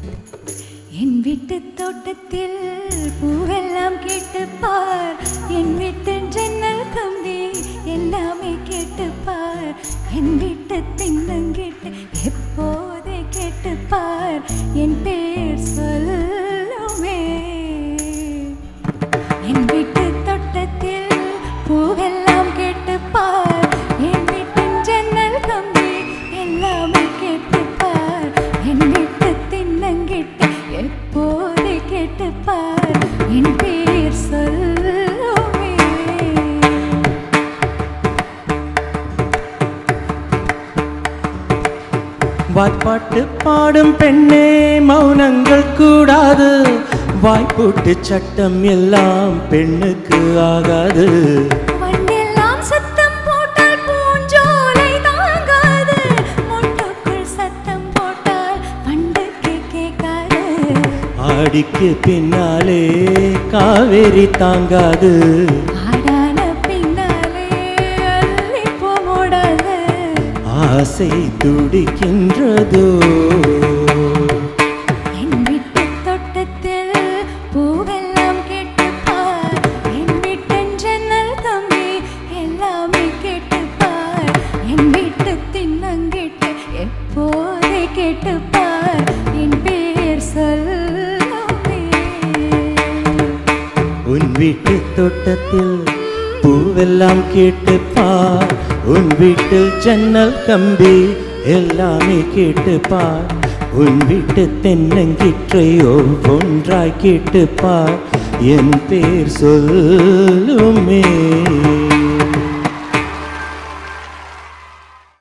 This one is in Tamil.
என் வீட்டு தோட்டத்தில் பூவெல்லாம் கேட்டு பார் என் வீட்டு ஜன்னல் கம்பி எல்லாமே கேட்டு பார் என் வீட்டு தின்னங்கிட்டு எப்போதே கேட்டு பார் என் பேர் சொல்லுமே என் வீட்டு தோட்டத்தில் பூவெல்லாம் கேட்டு பார் என் வீட்டின் ஜன்னல் கம்பி எல்லாமே கேட்டு பார் என் வீட்டு தின்னங்கிட்டு எப்போது கேட்டு பார் என் பேர் சொல்லுமே வாய்ப்பாட்டு பாடும் பெண்ணே மௌனங்கள் கூடாது வாய்ப்பூட்டு சட்டம் எல்லாம் பெண்ணுக்கு ஆகாது வண்டெல்லாம் சத்தம் போட்டால் பூஞ்சோலை தாங்காது முட்டுக்குள் சத்தம் போட்டால் வண்டுக்கு கேட்காது ஆடிக்கு பின்னாலே காவேரி தாங்காது ஆடான பின்னாலே அள்ளி போடாது ஆசை துடிக்கின்றதோ என் வீட்டு தோட்டத்தில் பூவெல்லாம் கேட்டு பார் என் வீட்டின் ஜன்னல் கம்பி எல்லாமே கேட்டு பார் என் வீட்டு தின்னங்கிட்டு எப்போதே கேட்டு பார் என் பேர் சொல்லுமே உன் வீட்டு தோட்டத்தில் பூவெல்லாம் கேட்டு பார் உன் வீட்டில் ஜன்னல் கம்பி எல்லாமே கேட்டு பார் உன் வீட்டு தென்னங்கிற்றை ஒவ்வொன்றாய் கேட்டு பார் என் பேர் சொல்லுமே